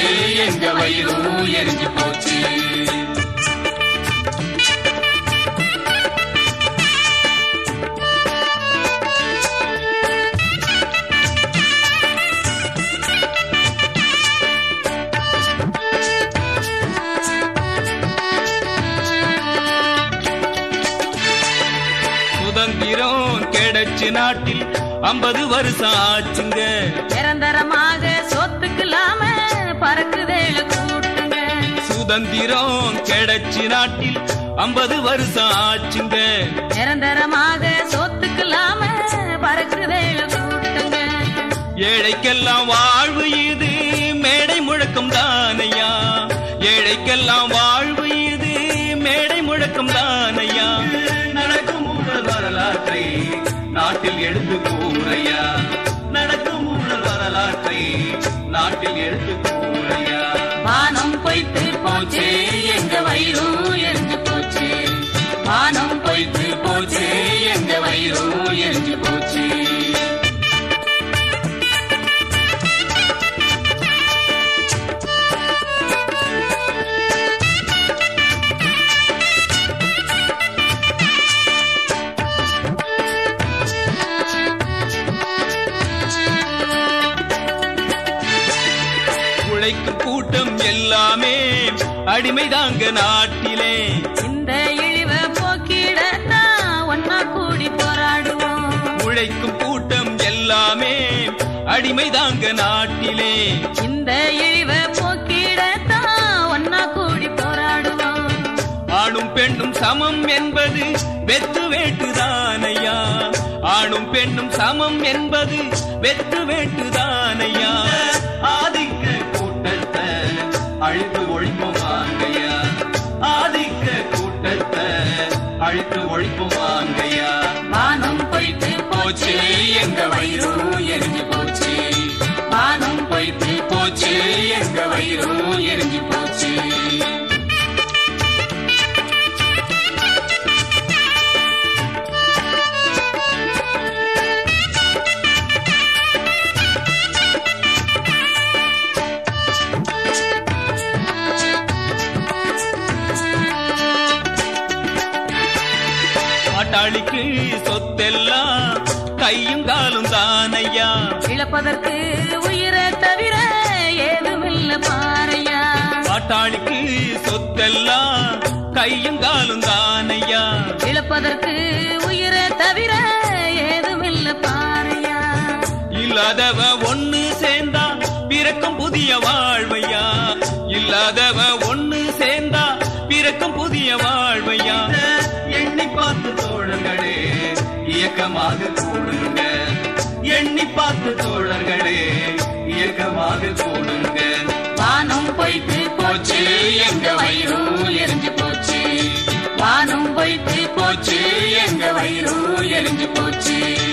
எங்க வயிறும் எரிஞ்சு போச்சு சுதந்திரம் கிடைச்ச நாட்டில் ஐம்பது வருஷம் ஆச்சுங்க நிரந்தரமாக சொத்துக்கலாம பறக்குதேல கூட்டுங்க சுதந்திரம் கிடைச்ச நாட்டில் ஐம்பது வருஷம் ஆச்சுங்க நிரந்தரமாக சொத்துக்கலாம பறக்குதேல கூட்டுங்க ஏழைக்கெல்லாம் வாழ்வு இது மேடை முழக்கம் தானையா ஏழைக்கெல்லாம் வாழ்வு இது மேடை முழக்கம் தானையா நடக்கும் ஊழல் வரலாற்றை நாட்டில் எடுத்து கூறையா நடக்கும் ஊழல் வரலாற்றை நாட்டில் எடுத்து கூறையா வானம் பொய்த்து போச்சு எங்க வயிறும் எரிஞ்சு போச்சு வானம் பொய்த்து போச்சு எங்க வயிறும் எரிஞ்சு போச்சு உழைக்கும் கூட்டம் எல்லாமே அடிமைதாங்க நாட்டிலே இந்த இழிவ போக்கிடத்தான் ஒன்னா கூடி போராடுவோம் உழைக்கும் கூட்டம் எல்லாமே அடிமைதாங்க நாட்டிலே இந்த இழிவ போக்கிடத்தான் ஒன்னா கூடி போராடுவோம் ஆணும் பெண்ணும் சமம் என்பது வெத்து வேட்டுதானையா ஆணும் பெண்ணும் சமம் என்பது வெத்து வேட்டுதானையா ஆதிக்க கூட்டத்தை அழித்து ஒழிப்போமாங்கய்யா ஆதிக்க கூட்டத்தை அழித்து ஒழிப்போமாங்கய்யா வானம் பொய்த்து போச்சு எங்க வயிறும் எரிஞ்சு போச்சு வானம் பொய்த்து போச்சு எங்க வயிறும் எரிஞ்சு போச்சு பாட்டாளிக்கு சொத்தெல்லாம் கையும் காலும் தானையா இழப்பதற்கு உயிரை தவிர ஏதுமில்ல பாறையா பாட்டாளிக்கு சொத்தெல்லாம் கையும் காலும் தானையா இழப்பதற்கு உயிரை தவிர ஏதுமில்ல பாறையா இல்லாதவ ஒண்ணு சேர்ந்தா பிறக்கும் புதிய வாழ்வையா இல்லாதவ ஒண்ணு சேர்ந்தா பிறக்கும் புதிய வாழ்வையா எண்ணி பார்த்து தோழர்களே இயக்கமாக கூடுங்க எண்ணி பார்த்து தோழர்களே இயக்கமாக கூடுங்க வானம் பொய்த்து போச்சு எங்க வயிறும் எரிஞ்சு போச்சு வானம் பொய்த்து போச்சு எங்க வயிறும் எரிஞ்சு போச்சு